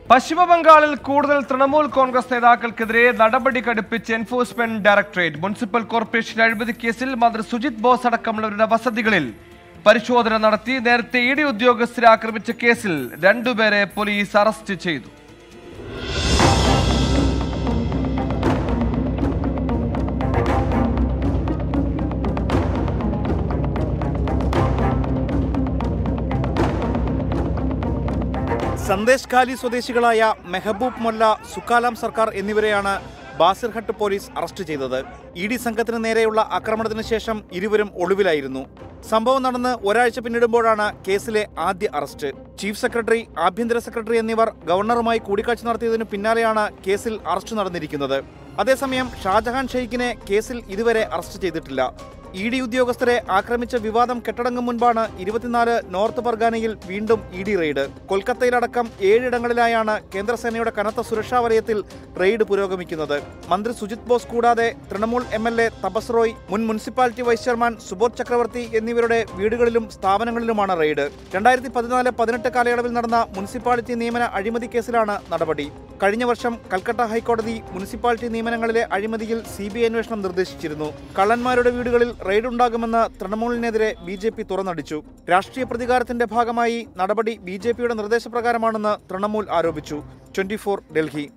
പശ്ചിമബംഗാളിൽ കൂടുതൽ തൃണമൂൽ കോൺഗ്രസ് നേതാക്കൾക്കെതിരെ നടപടി കടുപ്പിച്ച് എൻഫോഴ്സ്മെന്റ് ഡയറക്ടറേറ്റ് മുനിസിപ്പൽ കോർപ്പറേഷൻ അഴിമതി കേസിൽ മന്ത്രി സുജിത് ബോസ് അടക്കമുള്ളവരുടെ വസതികളിൽ പരിശോധന നടത്തി നേരത്തെ ഇ ഡി ഉദ്യോഗസ്ഥരെ ആക്രമിച്ച കേസിൽ രണ്ടുപേരെ പോലീസ് അറസ്റ്റ് ചെയ്തു സന്ദേശ് ഖാലി സ്വദേശികളായ മെഹബൂബ് മൊല്ല സുക്കാലാം സർക്കാർ എന്നിവരെയാണ് ബാസിർഹട്ട് പോലീസ് അറസ്റ്റ് ചെയ്തത് ഇ ഡി സംഘത്തിന് നേരെയുള്ള ആക്രമണത്തിന് ശേഷം ഇരുവരും ഒളിവിലായിരുന്നു സംഭവം നടന്ന് ഒരാഴ്ച പിന്നിടുമ്പോഴാണ് കേസിലെ ആദ്യ അറസ്റ്റ് ചീഫ് സെക്രട്ടറി ആഭ്യന്തര സെക്രട്ടറി എന്നിവർ ഗവർണറുമായി കൂടിക്കാഴ്ച നടത്തിയതിനു പിന്നാലെയാണ് കേസിൽ അറസ്റ്റ് നടന്നിരിക്കുന്നത് അതേസമയം ഷാജഹാൻ ഷെയ്ഖിനെ കേസിൽ ഇതുവരെ അറസ്റ്റ് ചെയ്തിട്ടില്ല ഇ ഡി ഉദ്യോഗസ്ഥരെ ആക്രമിച്ച വിവാദം കെട്ടടങ്ങും മുൻപാണ് ഇരുപത്തിനാല് നോർത്ത് പർഗാനയിൽ വീണ്ടും ഇ ഡി റെയ്ഡ് കൊൽക്കത്തയിലടക്കം ഏഴിടങ്ങളിലായാണ് കേന്ദ്രസേനയുടെ കനത്ത സുരക്ഷാ വലയത്തിൽ റെയ്ഡ് പുരോഗമിക്കുന്നത് മന്ത്രി സുജിത് ബോസ് കൂടാതെ തൃണമൂൽ എം എൽ എ തപസ് റോയ് മുൻ മുനിസിപ്പാലിറ്റി വൈസ് ചെയർമാൻ സുബോധ് ചക്രവർത്തി എന്നിവരുടെ വീടുകളിലും സ്ഥാപനങ്ങളിലുമാണ് റെയ്ഡ് രണ്ടായിരത്തി പതിനാല് പതിനെട്ട് കാലയളവിൽ നടന്ന മുനിസിപ്പാലിറ്റി നിയമന അഴിമതി കേസിലാണ് നടപടി കഴിഞ്ഞ വർഷം കൽക്കട്ട ഹൈക്കോടതി മുനിസിപ്പാലിറ്റി നിയമനങ്ങളിലെ അഴിമതിയിൽ സി ബി ഐ അന്വേഷണം നിർദ്ദേശിച്ചിരുന്നു കള്ളന്മാരുടെ വീടുകളിൽ റെയ്ഡ് ഉണ്ടാകുമെന്ന് തൃണമൂലിനെതിരെ ബി ജെ പി തുറന്നടിച്ചു രാഷ്ട്രീയ പ്രതികാരത്തിന്റെ ഭാഗമായി നടപടി ബി ജെ പിയുടെ നിർദ്ദേശപ്രകാരമാണെന്ന് തൃണമൂൽ ആരോപിച്ചു ട്വന്റി ഡൽഹി